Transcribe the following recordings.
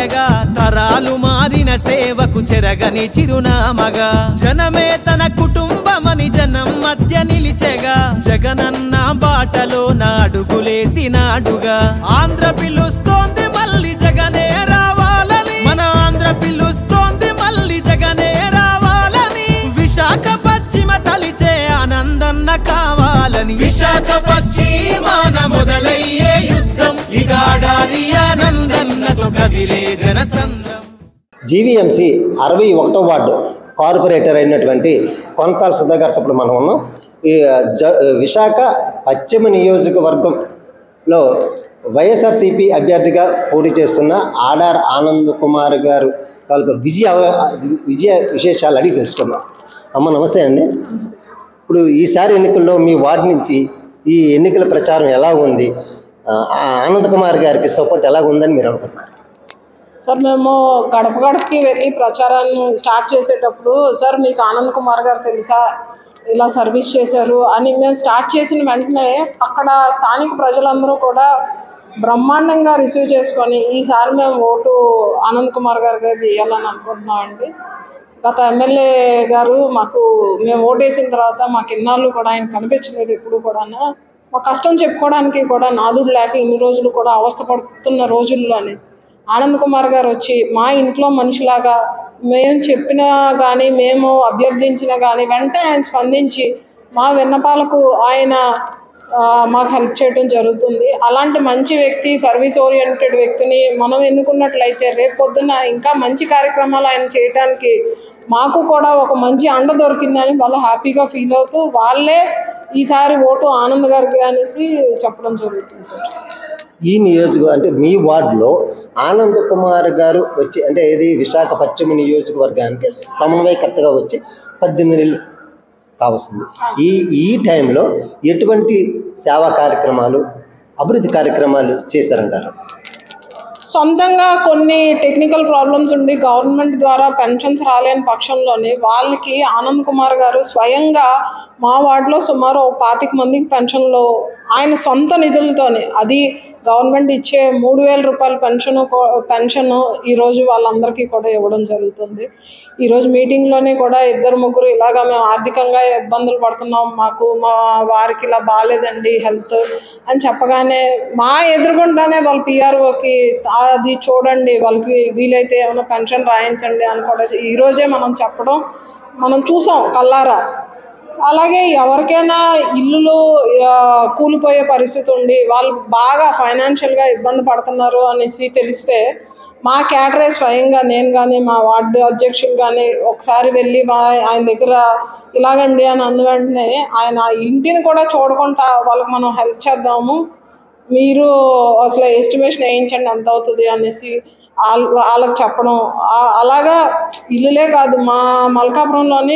నిలిచెగా తరాలు మారిన సేవకు చెరగని చిరునామగా జనమే తన కుటుంబమని జనం మధ్య నిలిచెగా జగనన్న బాటలో నాడుగులేసినాడుగా ఆంధ్ర పిలుస్తోంది మళ్ళీ జగనే రావాలని మన ఆంధ్ర పిలుస్తోంది మళ్ళీ జగనే రావాలని విశాఖ పశ్చిమ తలిచే ఆనందన్న కావాలని విశాఖ పశ్చిమాన మొదలయ్యే యుద్ధం ఇగాడారి ఆనందన్నతో కదిలే జనసంద్రం జీవీఎంసీ అరవై ఒకటో వార్డు కార్పొరేటర్ అయినటువంటి కొనతాల సుధాకర్తో ఇప్పుడు మనం ఉన్నాం ఈ జ విశాఖ పశ్చిమ నియోజకవర్గంలో వైఎస్ఆర్సీపీ అభ్యర్థిగా పోటీ చేస్తున్న ఆడార్ ఆనంద్ కుమార్ గారు వాళ్ళకు విజయ విజయ విశేషాలు అడిగి తెలుసుకుందాం అమ్మ నమస్తే అండి ఇప్పుడు ఈసారి ఎన్నికల్లో మీ వార్డు నుంచి ఈ ఎన్నికల ప్రచారం ఎలా ఉంది ఆ, ఆ ఆనంద్ కుమార్ గారికి సపోర్ట్ ఎలా ఉందని మీరు అనుకుంటున్నారు సార్ మేము గడప గడపకి వెళ్ళి ప్రచారాన్ని స్టార్ట్ చేసేటప్పుడు సార్ మీకు ఆనంద్ కుమార్ గారు తెలుసా ఇలా సర్వీస్ చేశారు అని మేము స్టార్ట్ చేసిన వెంటనే అక్కడ స్థానిక ప్రజలందరూ కూడా బ్రహ్మాండంగా రిసీవ్ చేసుకొని ఈసారి మేము ఓటు ఆనంద్ కుమార్ గారికి వేయాలని అనుకుంటున్నామండి గత ఎమ్మెల్యే గారు మాకు మేము ఓటేసిన తర్వాత మాకు ఇన్నాళ్ళు కూడా ఆయన కనిపించలేదు ఎప్పుడు కూడా మా కష్టం చెప్పుకోవడానికి కూడా నాదుడు లేక ఇన్ని రోజులు కూడా అవస్థ పడుతున్న రోజుల్లోని ఆనంద్ కుమార్ గారు వచ్చి మా ఇంట్లో మనిషిలాగా మేము చెప్పినా కానీ మేము అభ్యర్థించినా కానీ వెంటనే ఆయన స్పందించి మా విన్నపాలకు ఆయన ఆ, మాకు హెల్ప్ చేయడం జరుగుతుంది అలాంటి మంచి వ్యక్తి సర్వీస్ ఓరియంటెడ్ వ్యక్తిని మనం ఎన్నుకున్నట్లయితే రేపు పొద్దున్న ఇంకా మంచి కార్యక్రమాలు ఆయన చేయడానికి మాకు కూడా ఒక మంచి అండ దొరికిందని వాళ్ళు హ్యాపీగా ఫీల్ అవుతూ వాళ్ళే ఈసారి ఓటు ఆనంద్ గారికి అనేసి చెప్పడం జరుగుతుంది సార్ ఈ నియోజక అంటే మీ వార్డులో ఆనంద్ కుమార్ గారు వచ్చి అంటే ఇది విశాఖ పశ్చిమ నియోజకవర్గానికి సమన్వయకర్తగా వచ్చి పద్దెనిమిది నెలలు కావస్తుంది ఈ ఈ టైంలో ఎటువంటి సేవా కార్యక్రమాలు అభివృద్ధి కార్యక్రమాలు చేశారంటారు సొంతంగా కొన్ని టెక్నికల్ ప్రాబ్లమ్స్ ఉండి గవర్నమెంట్ ద్వారా పెన్షన్స్ రాలేని పక్షంలోనే వాళ్ళకి ఆనంద్ కుమార్ గారు స్వయంగా మా వార్డులో సుమారు ఓ పాతిక మందికి పెన్షన్లు ఆయన సొంత నిధులతోనే అది గవర్నమెంట్ ఇచ్చే మూడు వేల రూపాయల పెన్షన్ పెన్షన్ ఈరోజు వాళ్ళందరికీ కూడా ఇవ్వడం జరుగుతుంది ఈరోజు మీటింగ్లోనే కూడా ఇద్దరు ముగ్గురు ఇలాగా మేము ఆర్థికంగా ఇబ్బందులు పడుతున్నాం మాకు మా వారికి ఇలా బాగాలేదండి హెల్త్ అని చెప్పగానే మా ఎదురుగుండానే వాళ్ళ పిఆర్ఓకి అది చూడండి వాళ్ళకి వీలైతే ఏమైనా పెన్షన్ రాయించండి అని కూడా ఈరోజే మనం చెప్పడం మనం చూసాం కల్లారా అలాగే ఎవరికైనా ఇల్లులు ఆ, కూలిపోయే పరిస్థితి ఉండి వాళ్ళు బాగా ఫైనాన్షియల్గా ఇబ్బంది పడుతున్నారు అనేసి తెలిస్తే మా క్యాటరే స్వయంగా నేను కానీ మా వార్డు అధ్యక్షులు కానీ ఒకసారి వెళ్ళి మా ఆయన దగ్గర ఇలాగండి అని అన్న వెంటనే ఆయన ఆ ఇంటిని కూడా చూడకుండా వాళ్ళకి మనం హెల్ప్ చేద్దాము మీరు అసలు ఎస్టిమేషన్ వేయించండి ఎంత అవుతుంది అనేసి వాళ్ళ వాళ్ళకి చెప్పడం ఆ- అలాగా ఇల్లులే కాదు మా మల్కాపురంలోని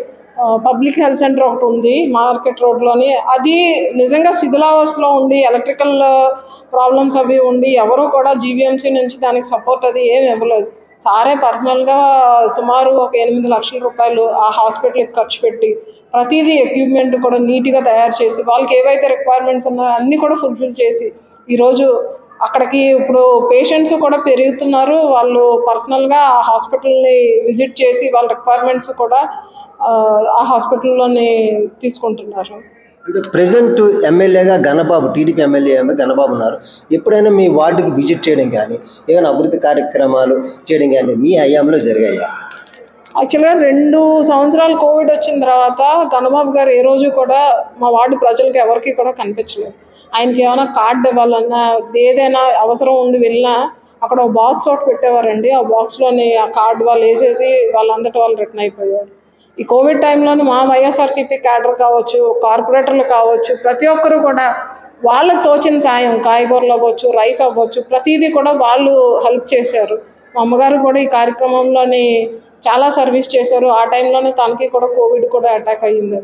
పబ్లిక్ హెల్త్ సెంటర్ ఒకటి ఉంది మార్కెట్ రోడ్లోని అది నిజంగా శిథిలావస్థలో ఉండి ఎలక్ట్రికల్ ప్రాబ్లమ్స్ అవి ఉండి ఎవరు కూడా జీవీఎంసీ నుంచి దానికి సపోర్ట్ అది ఏమి ఇవ్వలేదు సారే పర్సనల్గా సుమారు ఒక ఎనిమిది లక్షల రూపాయలు ఆ హాస్పిటల్కి ఖర్చు పెట్టి ప్రతిదీ ఎక్విప్మెంట్ కూడా నీట్గా తయారు చేసి వాళ్ళకి ఏవైతే రిక్వైర్మెంట్స్ ఉన్నాయో అన్నీ కూడా ఫుల్ఫిల్ చేసి ఈరోజు అక్కడికి ఇప్పుడు పేషెంట్స్ కూడా పెరుగుతున్నారు వాళ్ళు పర్సనల్గా ఆ హాస్పిటల్ని విజిట్ చేసి వాళ్ళ రిక్వైర్మెంట్స్ కూడా ఆ, ఆ హాస్పిటల్లోని తీసుకుంటున్నారు అంటే ప్రజెంట్ ఎమ్మెల్యేగా గణబాబు టీడీపీ ఎమ్మెల్యే ఏమో గణబాబు ఉన్నారు ఎప్పుడైనా మీ వార్డుకి విజిట్ చేయడం కానీ ఏమైనా అభివృద్ధి కార్యక్రమాలు చేయడం కానీ మీ హయాంలో జరిగాయా యాక్చువల్గా రెండు సంవత్సరాలు కోవిడ్ వచ్చిన తర్వాత గణబాబు గారు ఏ రోజు కూడా మా వార్డు ప్రజలకి ఎవరికి కూడా కనిపించలేదు ఆయనకి ఏమైనా కార్డు ఇవ్వాలన్నా ఏదైనా అవసరం ఉండి వెళ్ళినా అక్కడ ఒక బాక్స్ ఒకటి పెట్టేవారండి ఆ బాక్స్లోని ఆ కార్డు వాళ్ళు వేసేసి వాళ్ళందటి వాళ్ళు రిటర్న్ అయిపోయారు ఈ కోవిడ్ టైంలోని మా వైఎస్ఆర్సీపీ క్యాడర్ కావచ్చు కార్పొరేటర్లు కావచ్చు ప్రతి ఒక్కరు కూడా వాళ్ళకి తోచిన సాయం కాయగూరలు అవ్వచ్చు రైస్ అవ్వచ్చు ప్రతిదీ కూడా వాళ్ళు హెల్ప్ చేశారు మా అమ్మగారు కూడా ఈ కార్యక్రమంలోని చాలా సర్వీస్ చేశారు ఆ టైంలోనే తనకి కూడా కోవిడ్ కూడా అటాక్ అయ్యింది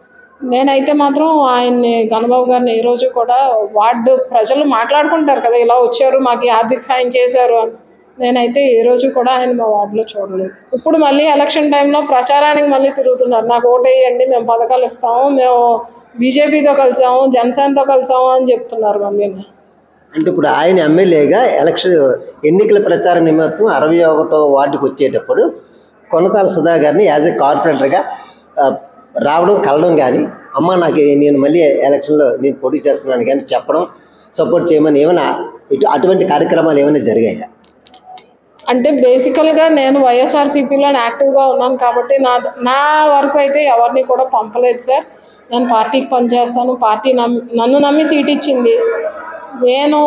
నేనైతే మాత్రం ఆయన్ని గణబాబు గారిని ఏ రోజు కూడా వార్డు ప్రజలు మాట్లాడుకుంటారు కదా ఇలా వచ్చారు మాకు ఈ ఆర్థిక సాయం చేశారు అని నేనైతే ఏ రోజు కూడా ఆయన మా వార్డులో చూడలేదు ఇప్పుడు మళ్ళీ ఎలక్షన్ టైంలో ప్రచారానికి మళ్ళీ తిరుగుతున్నారు నాకు ఓటు వేయండి మేము పథకాలు ఇస్తాము మేము బీజేపీతో కలిసాము జనసేనతో కలిసాము అని చెప్తున్నారు మళ్ళీ అంటే ఇప్పుడు ఆయన ఎమ్మెల్యేగా ఎలక్షన్ ఎన్నికల ప్రచార నిమిత్తం అరవై ఒకటో వార్డుకి వచ్చేటప్పుడు కొనతాల సుధా గారిని యాజ్ ఎ కార్పొరేటర్గా ఆ, రావడం కలవడం కానీ అమ్మ నాకు నేను మళ్ళీ ఎలక్షన్లో నేను పోటీ చేస్తున్నాను కానీ చెప్పడం సపోర్ట్ చేయమని ఏమైనా ఇటు అటువంటి కార్యక్రమాలు ఏమైనా జరిగాయా అంటే బేసికల్గా నేను వైఎస్ఆర్సీపీలో యాక్టివ్గా ఉన్నాను కాబట్టి నా నా వరకు అయితే ఎవరిని కూడా పంపలేదు సార్ నేను పార్టీకి పనిచేస్తాను పార్టీ నమ్మి నన్ను నమ్మి సీట్ ఇచ్చింది నేను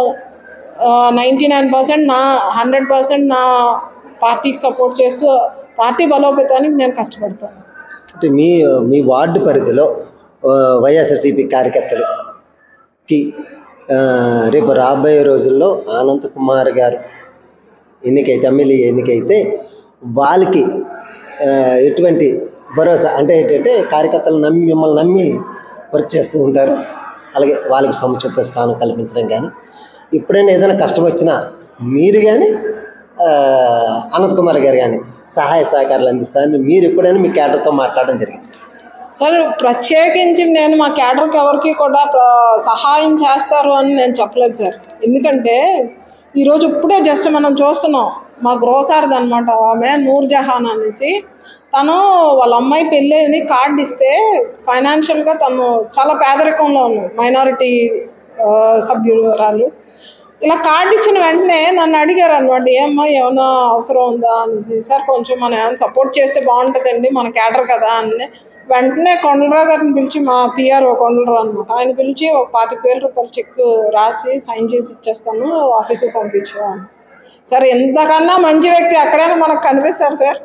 నైంటీ నైన్ పర్సెంట్ నా హండ్రెడ్ పర్సెంట్ నా పార్టీకి సపోర్ట్ చేస్తూ పార్టీ బలోపేతానికి నేను కష్టపడతాను అంటే మీ మీ వార్డు పరిధిలో ఆ, వైఎస్ఆర్సీపీ కార్యకర్తలుకి ఆ, రేపు రాబోయే రోజుల్లో అనంత్ కుమార్ గారు ఎన్నికైతే ఎమ్మెల్యే ఎన్నికైతే వాళ్ళకి ఆ, ఎటువంటి భరోసా అంటే ఏంటంటే కార్యకర్తలు నమ్మి మిమ్మల్ని నమ్మి వర్క్ చేస్తూ ఉంటారు అలాగే వాళ్ళకి సముచిత స్థానం కల్పించడం కానీ ఎప్పుడైనా ఏదైనా కష్టం వచ్చినా మీరు కానీ అనంత్ కుమార్ గారు కానీ సహాయ సహకారాలు అందిస్తారని మీరు ఎప్పుడైనా మీ క్యాడర్తో మాట్లాడడం జరిగింది సార్ ప్రత్యేకించి నేను మా క్యాడర్కి ఎవరికి కూడా ప్ర- సహాయం చేస్తారు అని నేను చెప్పలేదు సార్ ఎందుకంటే ఈరోజు ఇప్పుడే జస్ట్ మనం చూస్తున్నాం మా గ్రోసార్ది అనమాట ఆమె నూర్ జహాన్ అనేసి తను వాళ్ళ అమ్మాయి పెళ్ళిని కార్డు ఇస్తే ఫైనాన్షియల్గా తను చాలా పేదరికంలో ఉంది మైనారిటీ సభ్యురాలు ఇలా కార్డు ఇచ్చిన వెంటనే నన్ను అడిగారు అనమాట ఏమ్మా ఏమైనా అవసరం ఉందా అనేసి సార్ కొంచెం మనం ఏమైనా సపోర్ట్ చేస్తే బాగుంటుందండి మన క్యాడర్ కదా అని వెంటనే కొండలరావు గారిని పిలిచి మా పిఆర్ఓ కొండలరావు అనమాట ఆయన పిలిచి ఒక పాతిక వేల రూపాయల చెక్ రాసి సైన్ చేసి ఇచ్చేస్తాను ఆఫీస్కి పంపించు అని సార్ ఎంతకన్నా మంచి వ్యక్తి ఎక్కడైనా మనకు కనిపిస్తారు సార్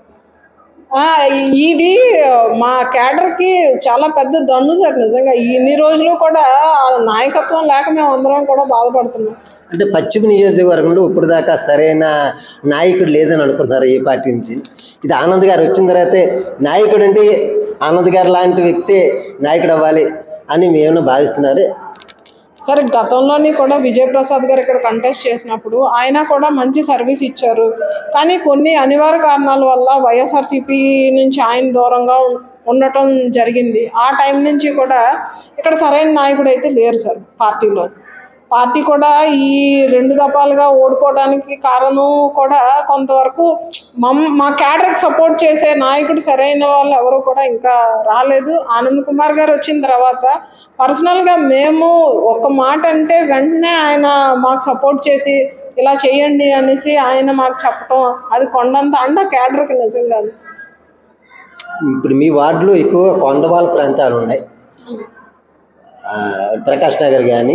ఆ, ఇది మా క్యాడర్కి చాలా పెద్ద దన్ను సార్ నిజంగా ఇన్ని రోజులు కూడా ఆ నాయకత్వం లేక మేము అందరం కూడా బాధపడుతున్నాం అంటే పశ్చిమ నియోజకవర్గంలో ఇప్పుడు దాకా సరైన నాయకుడు లేదని అనుకుంటున్నారు ఏ పార్టీ నుంచి ఇది ఆనంద్ గారు వచ్చిన తర్వాతే నాయకుడు అంటే ఆనంద్ గారు లాంటి వ్యక్తే నాయకుడు అవ్వాలి అని మేము భావిస్తున్నారు సరే గతంలోని కూడా విజయప్రసాద్ గారు ఇక్కడ కంటెస్ట్ చేసినప్పుడు ఆయన కూడా మంచి సర్వీస్ ఇచ్చారు కానీ కొన్ని అనివార్య కారణాల వల్ల వైఎస్ఆర్సీపీ నుంచి ఆయన దూరంగా ఉం- ఉండటం జరిగింది ఆ టైం నుంచి కూడా ఇక్కడ సరైన నాయకుడు అయితే లేరు సార్ పార్టీలో పార్టీ కూడా ఈ రెండు దఫాలుగా ఓడిపోవడానికి కారణం కూడా కొంతవరకు మమ్ మా క్యాడర్కి సపోర్ట్ చేసే నాయకుడు సరైన వాళ్ళు ఎవరు కూడా ఇంకా రాలేదు ఆనంద్ కుమార్ గారు వచ్చిన తర్వాత పర్సనల్గా మేము ఒక మాట అంటే వెంటనే ఆయన మాకు సపోర్ట్ చేసి ఇలా చేయండి అనేసి ఆయన మాకు చెప్పటం అది కొండంత అండ క్యాడర్కి నిజంగా ఇప్పుడు మీ వార్డులో ఎక్కువగా కొండవాళ్ళ ప్రాంతాలు ఉన్నాయి ఆ, ప్రకాష్ నగర్ కానీ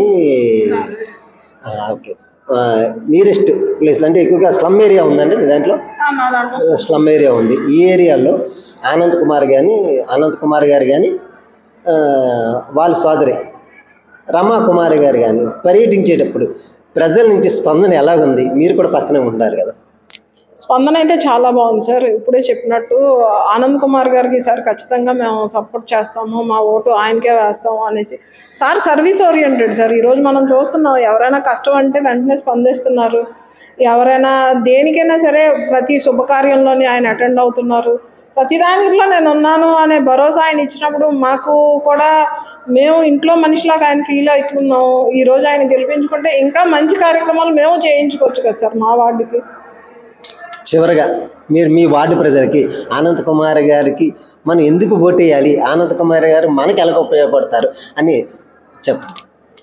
ఓకే నియరెస్ట్ ప్లేస్లు అంటే ఎక్కువగా స్లమ్ ఏరియా ఉందండి మీ దాంట్లో నా దాంట్లో స్లమ్ ఏరియా ఉంది ఈ ఏరియాలో ఆనంద్ కుమార్ కానీ అనంత్ కుమార్ గారు కానీ వాళ్ళ సోదరి రమా కుమారి గారు కానీ పర్యటించేటప్పుడు ప్రజల నుంచి స్పందన ఎలాగుంది మీరు కూడా పక్కనే ఉంటారు కదా స్పందన అయితే చాలా బాగుంది సార్ ఇప్పుడే చెప్పినట్టు ఆనంద్ కుమార్ గారికి ఈసారి ఖచ్చితంగా మేము సపోర్ట్ చేస్తాము మా ఓటు ఆయనకే వేస్తాము అనేసి సార్ సర్వీస్ ఓరియంటెడ్ సార్ ఈరోజు మనం చూస్తున్నాం ఎవరైనా కష్టం అంటే వెంటనే స్పందిస్తున్నారు ఎవరైనా దేనికైనా సరే ప్రతి శుభకార్యంలోని ఆయన అటెండ్ అవుతున్నారు ప్రతి దానిలో నేను ఉన్నాను అనే భరోసా ఆయన ఇచ్చినప్పుడు మాకు కూడా మేము ఇంట్లో మనిషిలాగా ఆయన ఫీల్ అవుతున్నాం ఈరోజు ఆయన గెలిపించుకుంటే ఇంకా మంచి కార్యక్రమాలు మేము చేయించుకోవచ్చు కదా సార్ మా వార్డుకి చివరగా మీరు మీ వార్డు ప్రజలకి అనంత్ కుమార్ గారికి మనం ఎందుకు ఓటేయాలి అనంత్ కుమార్ గారు మనకి ఎలాగ ఉపయోగపడతారు అని చెప్పండి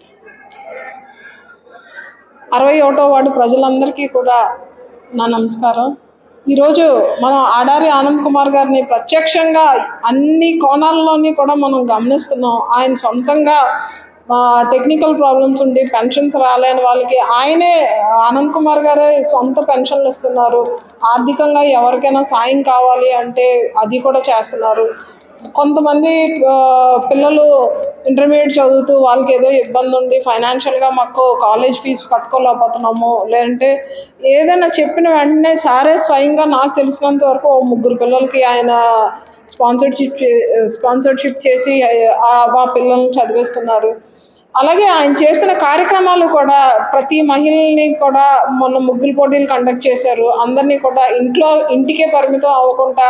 అరవై ఒకటో వార్డు ప్రజలందరికీ కూడా నా నమస్కారం ఈరోజు మనం ఆడారి ఆనంద్ కుమార్ గారిని ప్రత్యక్షంగా అన్ని కోణాల్లోని కూడా మనం గమనిస్తున్నాం ఆయన సొంతంగా టెక్నికల్ ప్రాబ్లమ్స్ ఉండి పెన్షన్స్ రాలేని వాళ్ళకి ఆయనే ఆనంద్ కుమార్ గారే సొంత పెన్షన్లు ఇస్తున్నారు ఆర్థికంగా ఎవరికైనా సాయం కావాలి అంటే అది కూడా చేస్తున్నారు కొంతమంది ఆ, పిల్లలు ఇంటర్మీడియట్ చదువుతూ వాళ్ళకి ఏదో ఇబ్బంది ఉంది ఫైనాన్షియల్గా మాకు కాలేజ్ ఫీజు కట్టుకోలేకపోతున్నాము లేదంటే ఏదైనా చెప్పిన వెంటనే సారే స్వయంగా నాకు తెలిసినంత వరకు ఓ ముగ్గురు పిల్లలకి ఆయన స్పాన్సర్షిప్ స్పాన్సర్షిప్ చేసి ఆ ఆ పిల్లల్ని చదివిస్తున్నారు అలాగే ఆయన చేస్తున్న కార్యక్రమాలు కూడా ప్రతి మహిళల్ని కూడా మొన్న ముగ్గులు పోటీలు కండక్ట్ చేశారు అందరినీ కూడా ఇంట్లో ఇంటికే పరిమితం అవ్వకుండా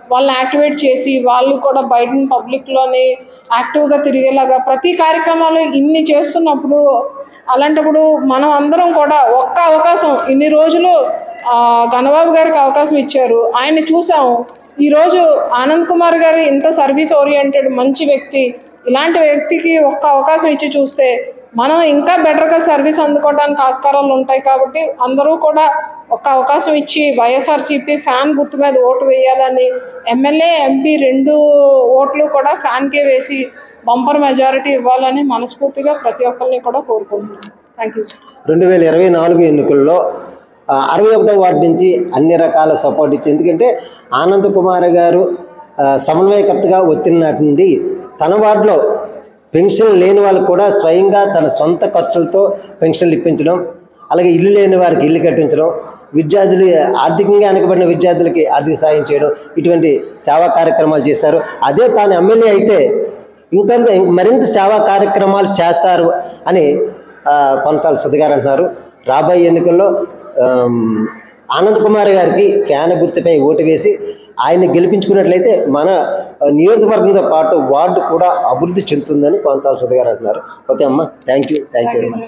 వాళ్ళని యాక్టివేట్ చేసి వాళ్ళు కూడా బయట పబ్లిక్లోని యాక్టివ్గా తిరిగేలాగా ప్రతి కార్యక్రమాలు ఇన్ని చేస్తున్నప్పుడు అలాంటప్పుడు మనం అందరం కూడా ఒక్క అవకాశం ఇన్ని రోజులు ఆ, గణబాబు గారికి అవకాశం ఇచ్చారు ఆయన్ని చూసాము ఈరోజు ఆనంద్ కుమార్ గారు ఇంత సర్వీస్ ఓరియంటెడ్ మంచి వ్యక్తి ఇలాంటి వ్యక్తికి ఒక్క అవకాశం ఇచ్చి చూస్తే మనం ఇంకా బెటర్గా సర్వీస్ అందుకోవడానికి ఆస్కారాలు ఉంటాయి కాబట్టి అందరూ కూడా ఒక అవకాశం ఇచ్చి వైఎస్ఆర్సీపీ ఫ్యాన్ గుర్తు మీద ఓటు వేయాలని ఎమ్మెల్యే ఎంపీ రెండు ఓట్లు కూడా ఫ్యాన్కే వేసి బంపర్ మెజారిటీ ఇవ్వాలని మనస్ఫూర్తిగా ప్రతి ఒక్కరిని కూడా కోరుకుంటున్నాను థ్యాంక్ యూ రెండు వేల ఇరవై నాలుగు ఎన్నికల్లో ఆ, అరవై ఒకటో వార్డు నుంచి అన్ని రకాల సపోర్ట్ ఇచ్చి ఎందుకంటే ఆనంద్ కుమార్ గారు ఆ, సమన్వయకర్తగా వచ్చిన నాటి నుండి తన వార్డులో పెన్షన్ లేని వాళ్ళకు కూడా స్వయంగా తన సొంత ఖర్చులతో పెన్షన్లు ఇప్పించడం అలాగే ఇల్లు లేని వారికి ఇల్లు కట్టించడం విద్యార్థులు ఆర్థికంగా వెనకబడిన విద్యార్థులకి ఆర్థిక సాయం చేయడం ఇటువంటి సేవా కార్యక్రమాలు చేశారు అదే తాను ఎమ్మెల్యే అయితే ఇంకా మరింత సేవా కార్యక్రమాలు చేస్తారు అని ఆ, కొంతాల సుధ గారు అంటున్నారు రాబోయే ఎన్నికల్లో ఆమ్, ఆనంద్ కుమార్ గారికి ఫ్యాన్ గుర్తుపై ఓటు వేసి ఆయన్ని గెలిపించుకున్నట్లయితే మన ఆ, నియోజకవర్గంతో పాటు వార్డు కూడా అభివృద్ధి చెందుతుందని కొంతాల సుధ గారు అంటున్నారు ఓకే అమ్మ thank you thank you very much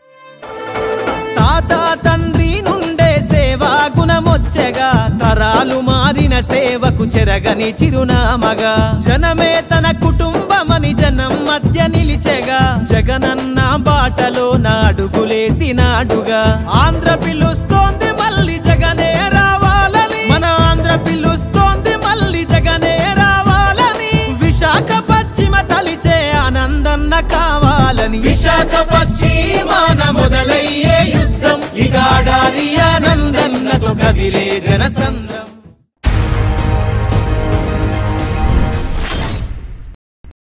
తాత తండ్రి నుండే సేవా గుణమొచ్చగా తరాలు మారిన సేవకు చెరగని చిరునామగా జనమే తన కుటుంబమని జనం మధ్య నిలిచెగా జగనన్న బాటలో నాడుగులేసినాడుగా ఆంధ్ర పిలుస్తోంది మళ్ళీ జగనే రావాలని మన ఆంధ్ర పిలుస్తోంది మళ్ళీ జగనే రావాలని విశాఖ పశ్చిమ తలిచే ఆనందన్న కావాలని విశాఖ పశ్చిమాన మొదలయ్యే యుద్ధం ఇగాడారి ఆనందన్నతో కదిలే జనసంద్రం